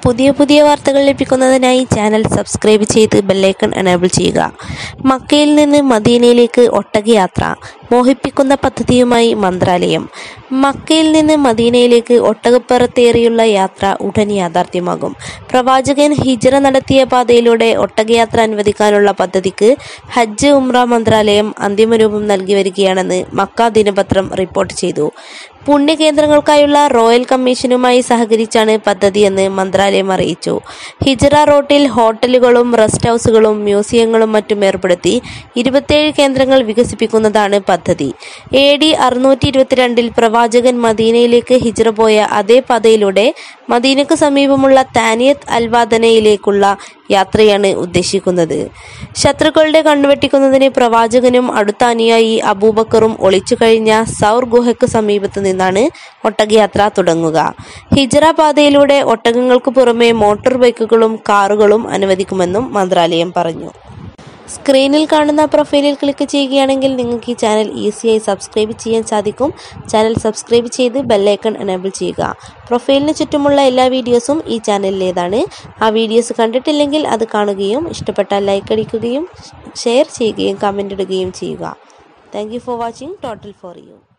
പുതിയ പുതിയ വാർത്തകൾ ലഭിക്കുന്നതിനായി ചാനൽ സബ്സ്ക്രൈബ് ചെയ്ത് ബെല്ലൈക്കൺ എനേബിൾ ചെയ്യുക മക്കയിൽ നിന്ന് മദീനയിലേക്ക് ഒട്ടകയാത്ര മോഹിപ്പിക്കുന്ന പദ്ധതിയുമായി മന്ത്രാലയം മക്കയിൽ നിന്ന് മദീനയിലേക്ക് ഒട്ടകപ്പുറത്തേറിയുള്ള യാത്ര ഉടൻ യാഥാർത്ഥ്യമാകും പ്രവാചകൻ ഹിജ്റ നടത്തിയ പാതയിലൂടെ ഒട്ടകയാത്ര അനുവദിക്കാനുള്ള പദ്ധതിക്ക് ഹജ്ജ് ഉംറ മന്ത്രാലയം അന്തിമരൂപം നൽകി വരികയാണെന്ന് മക്ക ദിനപത്രം റിപ്പോർട്ട് ചെയ്തു പുണ്യകേന്ദ്രങ്ങൾക്കായുള്ള റോയൽ കമ്മീഷനുമായി സഹകരിച്ചാണ് പദ്ധതിയെന്ന് മന്ത്രാലയം അറിയിച്ചു ഹിജ്റ റോട്ടിൽ ഹോട്ടലുകളും റെസ്റ്റ് ഹൗസുകളും മ്യൂസിയങ്ങളും മറ്റും ഏർപ്പെടുത്തി ഇരുപത്തേഴ് കേന്ദ്രങ്ങൾ വികസിപ്പിക്കുന്നതാണ് പദ്ധതി എ ഡി അറുന്നൂറ്റി ഇരുപത്തിരണ്ടിൽ പ്രവാചകൻ മദീനയിലേക്ക് ഹിജ്റ പോയ അതേ പാതയിലൂടെ മദീനക്ക് സമീപമുള്ള താനിയത്ത് അൽവാദനയിലേക്കുള്ള യാത്രയാണ് ഉദ്ദേശിക്കുന്നത് ശത്രുക്കളുടെ കണ്ണുവെട്ടിക്കുന്നതിന് പ്രവാചകനും അടുത്ത അനുയായി അബൂബക്കറും ഒളിച്ചു കഴിഞ്ഞ സൗർ ഗുഹയ്ക്ക് സമീപത്ത് നിന്നാണ് ഒട്ടകയാത്ര തുടങ്ങുക ഹിജറ പാതയിലൂടെ ഒട്ടകങ്ങൾക്ക് പുറമെ മോട്ടോർ ബൈക്കുകളും കാറുകളും അനുവദിക്കുമെന്നും മന്ത്രാലയം പറഞ്ഞു സ്ക്രീനിൽ കാണുന്ന പ്രൊഫൈലിൽ ക്ലിക്ക് ചെയ്യുകയാണെങ്കിൽ നിങ്ങൾക്ക് ഈ ചാനൽ ഈസിയായി സബ്സ്ക്രൈബ് ചെയ്യാൻ സാധിക്കും ചാനൽ സബ്സ്ക്രൈബ് ചെയ്ത് ബെല്ലൈക്കൺ എനേബിൾ ചെയ്യുക പ്രൊഫൈലിന് ചുറ്റുമുള്ള എല്ലാ വീഡിയോസും ഈ ചാനലിലേതാണ് ആ വീഡിയോസ് കണ്ടിട്ടില്ലെങ്കിൽ അത് കാണുകയും ഇഷ്ടപ്പെട്ടാൽ ലൈക്ക് അടിക്കുകയും ഷെയർ ചെയ്യുകയും കമൻ്റ് ഇടുകയും ചെയ്യുക thank you for watching total for U